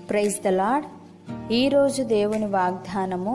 praise the lord ఈరోజు దేవుని వాగ్దానము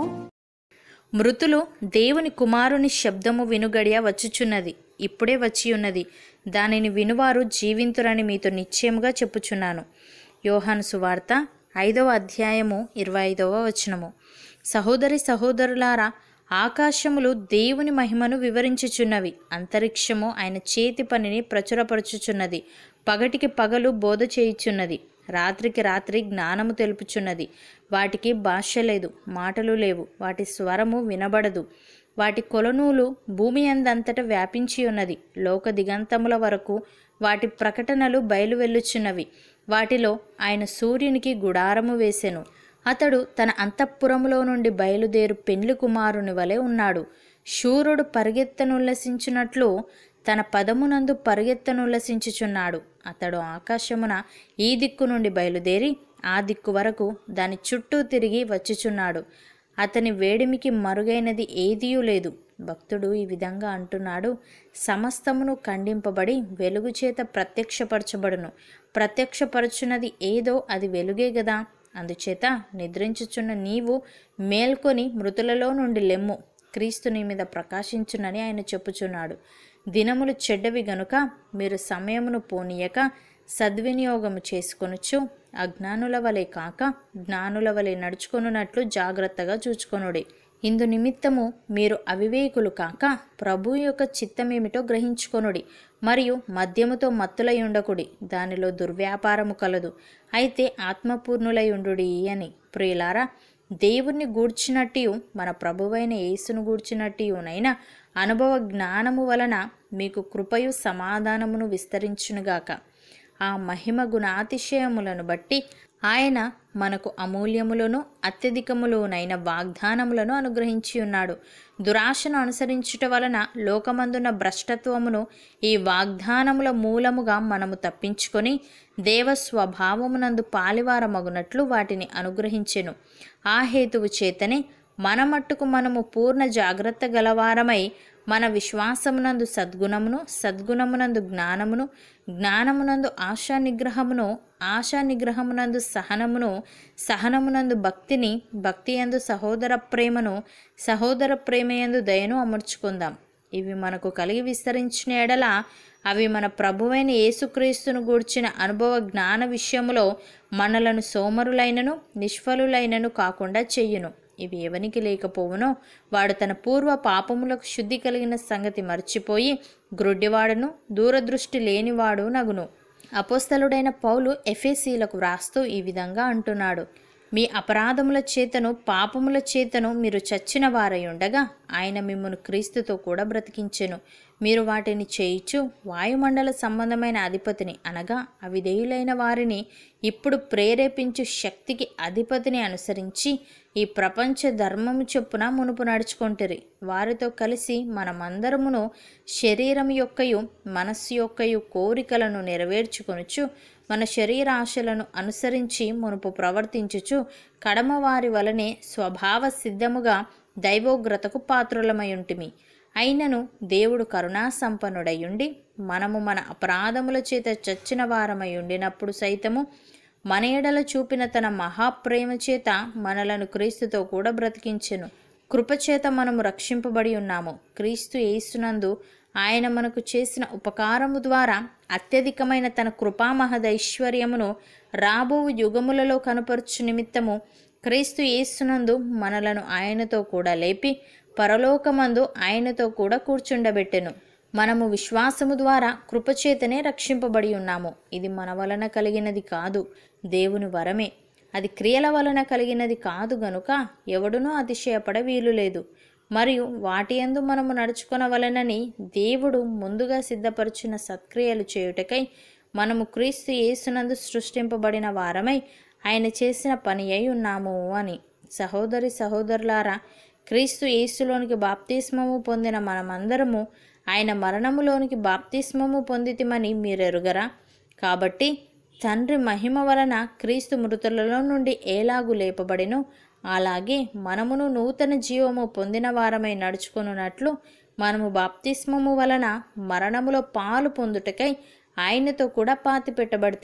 మృతులు దేవుని కుమారుని శబ్దము వినుగడియ వచ్చుచున్నది ఇప్పుడే వచ్చి ఉన్నది దానిని వినువారు జీవింతురని మీతో నిశ్చయముగా చెప్పుచున్నాను యోహాను సువార్త ఐదవ అధ్యాయము ఇరవై ఐదవ వచనము సహోదరి సహోదరులారా ఆకాశములు దేవుని మహిమను వివరించుచున్నవి అంతరిక్షము ఆయన చేతి పనిని ప్రచురపరచుచున్నది పగటికి పగలు బోధ చేయుచున్నది రాత్రికి రాత్రి జ్ఞానము తెలుపుచున్నది వాటికి భాష లేదు మాటలు లేవు వాటి స్వరము వినబడదు వాటి కొలనూలు భూమి అందంతట వ్యాపించి ఉన్నది లోక దిగంతముల వరకు వాటి ప్రకటనలు బయలువెల్లుచున్నవి వాటిలో ఆయన సూర్యునికి గుడారము వేసెను అతడు తన అంతఃపురములో నుండి బయలుదేరు పెండ్లి కుమారుని వలె ఉన్నాడు శూరుడు పరిగెత్తనుల్లసించున్నట్లు తన పదమునందు పరిగెత్తనుల్లసించుచున్నాడు అతడు ఆకాశమున ఈ దిక్కు నుండి బయలుదేరి ఆ దిక్కు వరకు దాని చుట్టూ తిరిగి వచ్చుచున్నాడు అతని వేడిమికి మరుగైనది ఏదియూ లేదు భక్తుడు ఈ విధంగా అంటున్నాడు సమస్తమును ఖండింపబడి వెలుగు చేత ప్రత్యక్షపరచబడును ప్రత్యక్షపరచున్నది ఏదో అది వెలుగే గదా అందుచేత నిద్రించుచున్న నీవు మేల్కొని మృతులలో నుండి లెమ్ము క్రీస్తు నీ మీద ప్రకాశించునని ఆయన చెప్పుచున్నాడు దినములు చెడ్డవి గనుక మీరు సమయమును పోనీయక సద్వినియోగము చేసుకొనుచు అజ్ఞానుల వలె కాక జ్ఞానుల వలె నడుచుకొనున్నట్లు జాగ్రత్తగా చూచుకొనుడి ఇందు నిమిత్తము మీరు అవివేకులు కాక ప్రభు యొక్క చిత్తమేమిటో గ్రహించుకొనుడి మరియు మద్యముతో మత్తులై ఉండకుడి దానిలో దుర్వ్యాపారము కలదు అయితే ఆత్మపూర్ణులై ఉండుడి అని ప్రియులారా దేవుణ్ణి గూర్చినట్టు మన ప్రభువైన యేసును గూర్చినట్టునైనా అనుభవ జ్ఞానము వలన మీకు కృపయు సమాధానమును విస్తరించునుగాక ఆ మహిమ గుణాతిశయములను బట్టి ఆయన మనకు అమూల్యములను అత్యధికములోనైన వాగ్దానములను అనుగ్రహించి ఉన్నాడు దురాశను అనుసరించుట వలన లోకమందున భ్రష్టత్వమును ఈ వాగ్దానముల మూలముగా మనము తప్పించుకొని దేవ స్వభావమునందు పాలివారమగునట్లు వాటిని అనుగ్రహించెను ఆ హేతువు చేతనే మన మట్టుకు మనము పూర్ణ జాగ్రత్త గలవారమై మన విశ్వాసమునందు సద్గుణమును సద్గుణమునందు జ్ఞానమును జ్ఞానమునందు ఆశా నిగ్రహమును ఆశా నిగ్రహమునందు సహనమును సహనమునందు భక్తిని భక్తి యందు సహోదర ప్రేమను సహోదర ప్రేమయందు దయను అమర్చుకుందాం ఇవి మనకు కలిగి విస్తరించిన ఎడల అవి మన ప్రభువైన యేసుక్రీస్తును గూర్చిన అనుభవ జ్ఞాన విషయములో మనలను సోమరులైనను నిష్ఫలులైనను కాకుండా చెయ్యును ఇవి ఎవనికి లేకపోవునో వాడు తన పూర్వ పాపములకు శుద్ధి కలిగిన సంగతి మర్చిపోయి గ్రుడ్డివాడును దూరదృష్టి లేనివాడు నగును అపోస్తలుడైన పౌలు ఎఫేసీలకు వ్రాస్తూ ఈ విధంగా అంటున్నాడు మీ అపరాధముల చేతను పాపముల చేతను మీరు చచ్చిన వారై ఉండగా ఆయన మిమ్మను క్రీస్తుతో కూడా బ్రతికించెను మీరు వాటిని చేయిచు వాయుమండల సంబంధమైన అధిపతిని అనగా అవిధేయులైన వారిని ఇప్పుడు ప్రేరేపించు శక్తికి అధిపతిని అనుసరించి ఈ ప్రపంచ ధర్మము చొప్పున మునుపు నడుచుకొంటిరి వారితో కలిసి మనమందరమును శరీరం యొక్కయు మనస్సు యొక్కయు కోరికలను నెరవేర్చుకొనుచు మన శరీర ఆశలను అనుసరించి మునుపు ప్రవర్తించుచు కడమ వారి వలనే స్వభావ సిద్ధముగా దైవోగ్రతకు పాత్రులమయుంటిమి అయినను దేవుడు కరుణా సంపన్నుడయుండి మనము మన అపరాధముల చేత చచ్చిన వారమై ఉండినప్పుడు సైతము మన ఎడల చూపిన తన మహాప్రేమ చేత మనలను క్రీస్తుతో కూడా బ్రతికించెను కృపచేత మనము రక్షింపబడి ఉన్నాము క్రీస్తు యేసునందు ఆయన మనకు చేసిన ఉపకారము ద్వారా అత్యధికమైన తన కృపామహదైశ్వర్యమును రాబో యుగములలో కనుపరచు నిమిత్తము క్రీస్తు యేసునందు మనలను ఆయనతో కూడా లేపి పరలోకమందు ఆయనతో కూడా కూర్చుండబెట్టెను మనము విశ్వాసము ద్వారా కృపచేతనే రక్షింపబడి ఉన్నాము ఇది మన వలన కలిగినది కాదు దేవుని వరమే అది క్రియల వలన కలిగినది కాదు గనుక ఎవడునూ అతిశయపడ వీలు లేదు మరియు వాటి యందు మనము నడుచుకొనవలనని దేవుడు ముందుగా సిద్ధపరిచిన సత్క్రియలు చేయుటకై మనము క్రీస్తు యేసునందు సృష్టింపబడిన వారమై ఆయన చేసిన పని అయి ఉన్నాము అని సహోదరి సహోదరులారా క్రీస్తు యేసులోనికి బాప్తిస్మము పొందిన మనమందరము ఆయన మరణములోనికి బాప్తిస్మము పొందితిమని మీరెరుగరా కాబట్టి తండ్రి మహిమ వలన క్రీస్తు మృతులలో నుండి ఏలాగు లేపబడినో అలాగే మనమును నూతన జీవము పొందిన వారమై నడుచుకొనున్నట్లు మనము బాప్తిస్మము వలన మరణములో పాలు పొందుటకై ఆయనతో కూడా పాతి పెట్టబడితిమి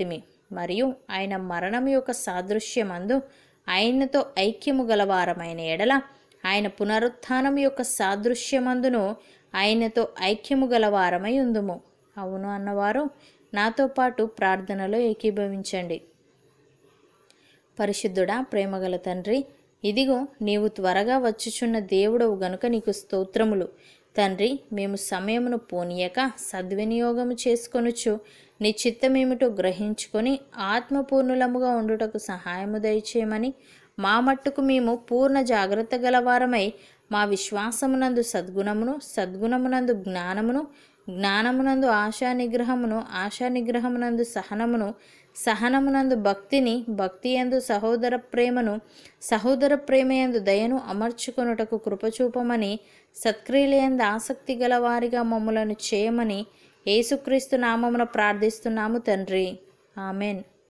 మరియు ఆయన మరణం యొక్క సాదృశ్యమందు ఆయనతో ఐక్యము గలవారమైన ఎడల ఆయన పునరుత్థానం యొక్క సాదృశ్యమందును ఆయనతో ఐక్యము గలవారమై ఉందుము అవును అన్నవారు నాతో పాటు ప్రార్థనలో ఏకీభవించండి పరిశుద్ధుడా ప్రేమగల తండ్రి ఇదిగో నీవు త్వరగా వచ్చుచున్న దేవుడవు గనుక నీకు స్తోత్రములు తండ్రి మేము సమయమును పోనీయక సద్వినియోగము చేసుకొనుచు నీ చిత్తమేమిటో గ్రహించుకొని ఆత్మపూర్ణులముగా ఉండుటకు సహాయము దయచేయమని మా మట్టుకు మేము పూర్ణ జాగ్రత్త గలవారమై మా విశ్వాసమునందు సద్గుణమును సద్గుణమునందు జ్ఞానమును జ్ఞానమునందు ఆశా నిగ్రహమును ఆశా నిగ్రహమునందు సహనమును సహనమునందు భక్తిని భక్తి యందు సహోదర ప్రేమను సహోదర ప్రేమయందు దయను అమర్చుకొనుటకు కృపచూపమని సత్క్రియలయందు ఆసక్తి గల వారిగా మమ్ములను చేయమని యేసుక్రీస్తు నామమున ప్రార్థిస్తున్నాము తండ్రి ఆమెన్